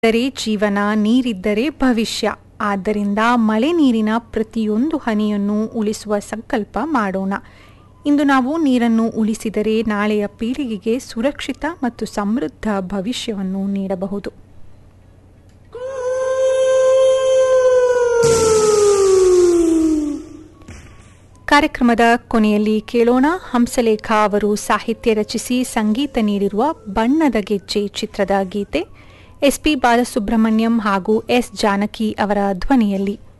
ಇದ್ದರೆ ಜೀವನ ನೀರಿದ್ದರೆ ಭವಿಷ್ಯ ಆದ್ದರಿಂದ ಮಳೆ ನೀರಿನ ಪ್ರತಿಯೊಂದು ಹನಿಯನ್ನು ಉಳಿಸುವ ಸಂಕಲ್ಪ ಮಾಡೋಣ ಇಂದು ನಾವು ನೀರನ್ನು ಉಳಿಸಿದರೆ ನಾಳೆಯ ಪೀಳಿಗೆಗೆ ಸುರಕ್ಷಿತ ಮತ್ತು ಸಮೃದ್ಧ ಭವಿಷ್ಯವನ್ನು ನೀಡಬಹುದು ಕಾರ್ಯಕ್ರಮದ ಕೊನೆಯಲ್ಲಿ ಕೇಳೋಣ ಹಂಸಲೇಖ ಅವರು ಸಾಹಿತ್ಯ ರಚಿಸಿ ಸಂಗೀತ ನೀಡಿರುವ ಬಣ್ಣದ ಗೆಜ್ಜೆ ಚಿತ್ರದ ಗೀತೆ ಎಸ್ಪಿ ಬಾಲಸುಬ್ರಹ್ಮಣ್ಯಂ ಹಾಗೂ ಎಸ್ ಜಾನಕಿ ಅವರ ಧ್ವನಿಯಲ್ಲಿ